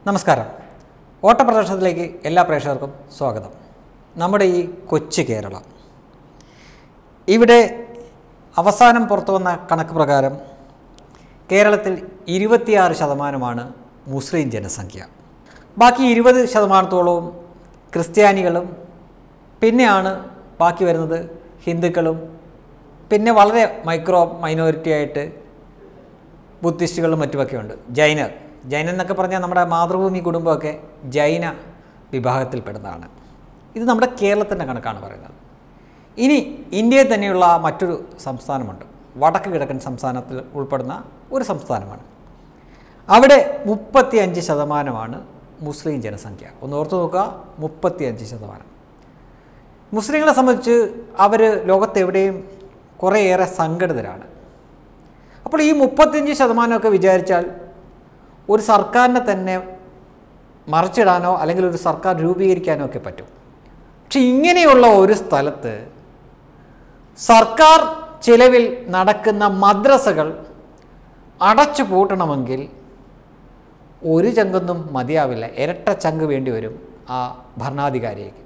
നമസ്കാരം ഓട്ടപ്രദർശനത്തിലേക്ക് എല്ലാ പ്രേക്ഷകർക്കും സ്വാഗതം നമ്മുടെ ഈ കൊച്ചു കേരളം ഇവിടെ അവസാനം പുറത്തു വന്ന കണക്ക് പ്രകാരം കേരളത്തിൽ ഇരുപത്തിയാറ് ശതമാനമാണ് മുസ്ലിം ജനസംഖ്യ ബാക്കി ഇരുപത് ശതമാനത്തോളവും ക്രിസ്ത്യാനികളും പിന്നെയാണ് ബാക്കി വരുന്നത് ഹിന്ദുക്കളും പിന്നെ വളരെ മൈക്രോ മൈനോറിറ്റി ആയിട്ട് ബുദ്ധിസ്റ്റുകളും മറ്റുമൊക്കെ ഉണ്ട് ജൈനർ ജൈനൻ എന്നൊക്കെ പറഞ്ഞാൽ നമ്മുടെ മാതൃഭൂമി കുടുംബമൊക്കെ ജൈന വിഭാഗത്തിൽപ്പെടുന്നതാണ് ഇത് നമ്മുടെ കേരളത്തിൻ്റെ കണക്കാണ് പറയുന്നത് ഇനി ഇന്ത്യയിൽ തന്നെയുള്ള മറ്റൊരു സംസ്ഥാനമുണ്ട് വടക്ക് കിഴക്കൻ സംസ്ഥാനത്തിൽ ഉൾപ്പെടുന്ന ഒരു സംസ്ഥാനമാണ് അവിടെ മുപ്പത്തി അഞ്ച് ശതമാനമാണ് മുസ്ലിം ജനസംഖ്യ ഒന്ന് ഓർത്ത് നോക്കുക മുപ്പത്തി അഞ്ച് ശതമാനം മുസ്ലിങ്ങളെ സംബന്ധിച്ച് അവർ ലോകത്തെവിടെയും കുറേയേറെ സംഘടിതരാണ് അപ്പോൾ ഈ മുപ്പത്തിയഞ്ച് ശതമാനമൊക്കെ വിചാരിച്ചാൽ ഒരു സർക്കാരിനെ തന്നെ മറിച്ചിടാനോ അല്ലെങ്കിൽ ഒരു സർക്കാർ രൂപീകരിക്കാനോ ഒക്കെ പറ്റും പക്ഷെ ഇങ്ങനെയുള്ള ഒരു സ്ഥലത്ത് സർക്കാർ ചിലവിൽ നടക്കുന്ന മദ്രസകൾ അടച്ചു പൂട്ടണമെങ്കിൽ ഒരു ചങ്കൊന്നും മതിയാവില്ല ഇരട്ട ചങ്ക് വേണ്ടി വരും ആ ഭരണാധികാരിക്ക്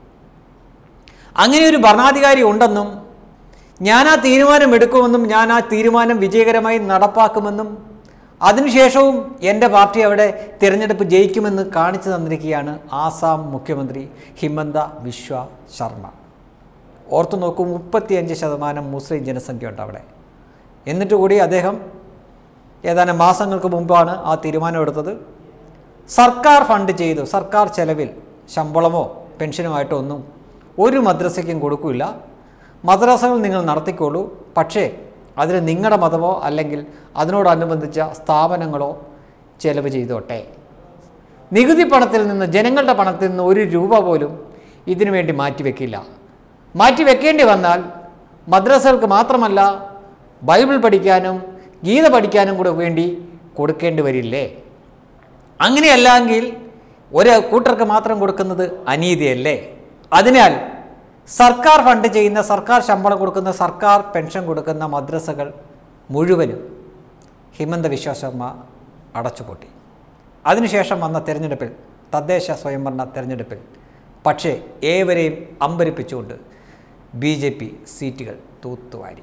അങ്ങനെ ഒരു ഭരണാധികാരി ഉണ്ടെന്നും ഞാൻ ആ തീരുമാനം എടുക്കുമെന്നും ഞാൻ ആ തീരുമാനം വിജയകരമായി നടപ്പാക്കുമെന്നും അതിനുശേഷവും എൻ്റെ പാർട്ടി അവിടെ തിരഞ്ഞെടുപ്പ് ജയിക്കുമെന്ന് കാണിച്ചു തന്നിരിക്കുകയാണ് ആസാം മുഖ്യമന്ത്രി ഹിമന്ത വിശ്വ ശർമ്മ ഓർത്തു നോക്കൂ മുപ്പത്തിയഞ്ച് ശതമാനം മുസ്ലിം ജനസംഖ്യ ഉണ്ട് അവിടെ എന്നിട്ട് കൂടി അദ്ദേഹം ഏതാനും മാസങ്ങൾക്ക് മുമ്പാണ് ആ തീരുമാനമെടുത്തത് സർക്കാർ ഫണ്ട് ചെയ്തു സർക്കാർ ചെലവിൽ ശമ്പളമോ പെൻഷനോ ആയിട്ടോ ഒന്നും ഒരു മദ്രസയ്ക്കും കൊടുക്കില്ല മദ്രസകൾ നിങ്ങൾ നടത്തിക്കോളൂ പക്ഷേ അതിന് നിങ്ങളുടെ മതമോ അല്ലെങ്കിൽ അതിനോടനുബന്ധിച്ച സ്ഥാപനങ്ങളോ ചെലവ് ചെയ്തോട്ടെ നികുതി പണത്തിൽ നിന്ന് ജനങ്ങളുടെ പണത്തിൽ നിന്ന് ഒരു രൂപ പോലും ഇതിനു വേണ്ടി മാറ്റിവെക്കില്ല മാറ്റിവെക്കേണ്ടി വന്നാൽ മദ്രസകൾക്ക് മാത്രമല്ല ബൈബിൾ പഠിക്കാനും ഗീത പഠിക്കാനും കൂടെ വേണ്ടി കൊടുക്കേണ്ടി വരില്ലേ അങ്ങനെയല്ലെങ്കിൽ ഒരു കൂട്ടർക്ക് മാത്രം കൊടുക്കുന്നത് അനീതിയല്ലേ അതിനാൽ സർക്കാർ ഫണ്ട് ചെയ്യുന്ന സർക്കാർ ശമ്പളം കൊടുക്കുന്ന സർക്കാർ പെൻഷൻ കൊടുക്കുന്ന മദ്രസകൾ മുഴുവനും ഹിമന്ത വിശ്വ ശർമ്മ അടച്ചുപൂട്ടി അതിനുശേഷം വന്ന തെരഞ്ഞെടുപ്പിൽ തദ്ദേശ സ്വയംഭരണ തെരഞ്ഞെടുപ്പിൽ പക്ഷേ ഏവരെയും അമ്പരിപ്പിച്ചുകൊണ്ട് ബി ജെ പി സീറ്റുകൾ തൂത്തുവാരി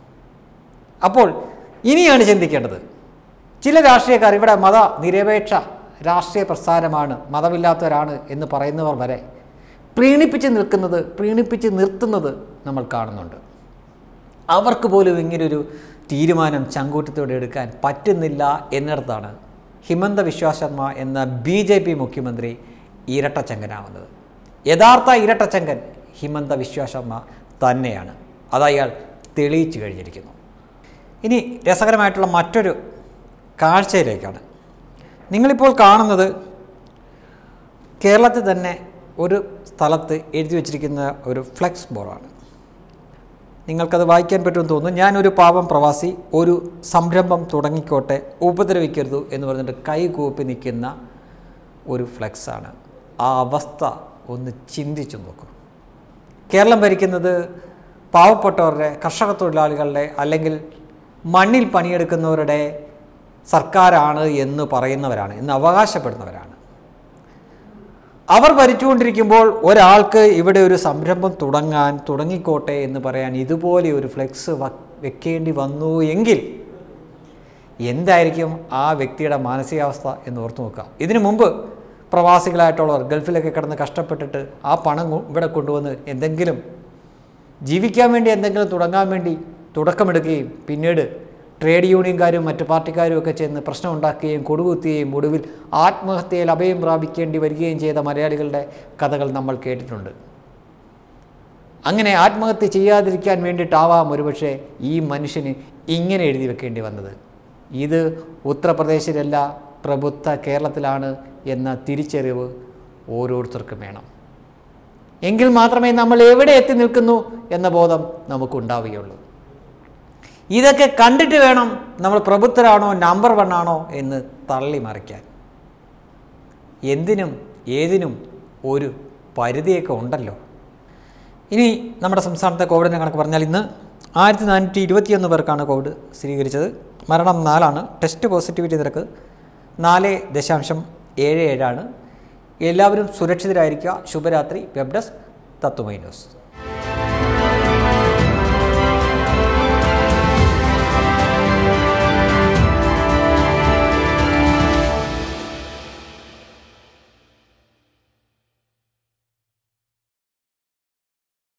അപ്പോൾ ഇനിയാണ് ചിന്തിക്കേണ്ടത് ചില രാഷ്ട്രീയക്കാർ ഇവിടെ മത നിരപേക്ഷ രാഷ്ട്രീയ പ്രസ്ഥാനമാണ് മതമില്ലാത്തവരാണ് എന്ന് പറയുന്നവർ വരെ പ്രീണിപ്പിച്ച് നിൽക്കുന്നത് പ്രീണിപ്പിച്ച് നിർത്തുന്നത് നമ്മൾ കാണുന്നുണ്ട് അവർക്ക് പോലും ഇങ്ങനൊരു തീരുമാനം ചങ്കൂറ്റത്തോടെ എടുക്കാൻ പറ്റുന്നില്ല എന്നിടത്താണ് ഹിമന്ത വിശ്വ ശർമ്മ എന്ന ബി ജെ പി മുഖ്യമന്ത്രി ഇരട്ടച്ചങ്കനാവുന്നത് യഥാർത്ഥ ഇരട്ടച്ചങ്കൻ ഹിമന്ത വിശ്വ ശർമ്മ തന്നെയാണ് അത് അയാൾ തെളിയിച്ചു കഴിഞ്ഞിരിക്കുന്നു ഇനി രസകരമായിട്ടുള്ള മറ്റൊരു കാഴ്ചയിലേക്കാണ് നിങ്ങളിപ്പോൾ കാണുന്നത് കേരളത്തിൽ തന്നെ ഒരു സ്ഥലത്ത് എഴുതി വച്ചിരിക്കുന്ന ഒരു ഫ്ലെക്സ് ബോർഡാണ് നിങ്ങൾക്കത് വായിക്കാൻ പറ്റുമെന്ന് തോന്നുന്നു ഞാനൊരു പാവം പ്രവാസി ഒരു സംരംഭം തുടങ്ങിക്കോട്ടെ ഉപദ്രവിക്കരുത് എന്ന് പറഞ്ഞിട്ട് കൈകൂപ്പി നിൽക്കുന്ന ഒരു ഫ്ലെക്സാണ് ആ അവസ്ഥ ഒന്ന് ചിന്തിച്ചു നോക്കൂ കേരളം ഭരിക്കുന്നത് പാവപ്പെട്ടവരുടെ കർഷക തൊഴിലാളികളുടെ അല്ലെങ്കിൽ മണ്ണിൽ പണിയെടുക്കുന്നവരുടെ സർക്കാരാണ് എന്ന് പറയുന്നവരാണ് എന്ന് അവകാശപ്പെടുന്നവരാണ് അവർ ഭരിച്ചുകൊണ്ടിരിക്കുമ്പോൾ ഒരാൾക്ക് ഇവിടെ ഒരു സംരംഭം തുടങ്ങാൻ തുടങ്ങിക്കോട്ടെ എന്ന് പറയാൻ ഇതുപോലെ ഒരു ഫ്ലെക്സ് വെക്കേണ്ടി വന്നു എങ്കിൽ എന്തായിരിക്കും ആ വ്യക്തിയുടെ മാനസികാവസ്ഥ എന്ന് ഓർത്ത് നോക്കുക ഇതിനു മുമ്പ് പ്രവാസികളായിട്ടുള്ളവർ ഗൾഫിലൊക്കെ കിടന്ന് കഷ്ടപ്പെട്ടിട്ട് ആ പണം കൊ- ഇവിടെ കൊണ്ടുവന്ന് എന്തെങ്കിലും ജീവിക്കാൻ വേണ്ടി എന്തെങ്കിലും തുടങ്ങാൻ വേണ്ടി തുടക്കമെടുക്കുകയും പിന്നീട് ട്രേഡ് യൂണിയൻകാരും മറ്റു പാർട്ടിക്കാരും ഒക്കെ ചെന്ന് പ്രശ്നം ഉണ്ടാക്കുകയും കൊടുകുത്തുകയും ഒടുവിൽ ആത്മഹത്യയിൽ അഭയം പ്രാപിക്കേണ്ടി വരികയും ചെയ്ത മലയാളികളുടെ കഥകൾ നമ്മൾ കേട്ടിട്ടുണ്ട് അങ്ങനെ ആത്മഹത്യ ചെയ്യാതിരിക്കാൻ വേണ്ടിയിട്ടാവാം ഒരുപക്ഷെ ഈ മനുഷ്യന് ഇങ്ങനെ എഴുതി വെക്കേണ്ടി വന്നത് ഇത് ഉത്തർപ്രദേശിലല്ല പ്രബുദ്ധ കേരളത്തിലാണ് എന്ന തിരിച്ചറിവ് ഓരോരുത്തർക്കും വേണം എങ്കിൽ മാത്രമേ നമ്മൾ എവിടെ എത്തി നിൽക്കുന്നു എന്ന ബോധം നമുക്കുണ്ടാവുകയുള്ളൂ ഇതൊക്കെ കണ്ടിട്ട് വേണം നമ്മൾ പ്രബുദ്ധരാണോ നമ്പർ വൺ ആണോ എന്ന് തള്ളി മറിക്കാൻ എന്തിനും ഏതിനും ഒരു പരിധിയൊക്കെ ഉണ്ടല്ലോ ഇനി നമ്മുടെ സംസ്ഥാനത്തെ കോവിഡിനെ കണക്ക് പറഞ്ഞാൽ ഇന്ന് ആയിരത്തി നാനൂറ്റി ഇരുപത്തിയൊന്ന് പേർക്കാണ് കോവിഡ് സ്ഥിരീകരിച്ചത് മരണം നാലാണ് ടെസ്റ്റ് പോസിറ്റിവിറ്റി നിരക്ക് നാല് ദശാംശം ഏഴ് ഏഴാണ് എല്ലാവരും സുരക്ഷിതരായിരിക്കുക ശുഭരാത്രി വെബ് ഡെസ്ക് തത്വമൈ ന്യൂസ്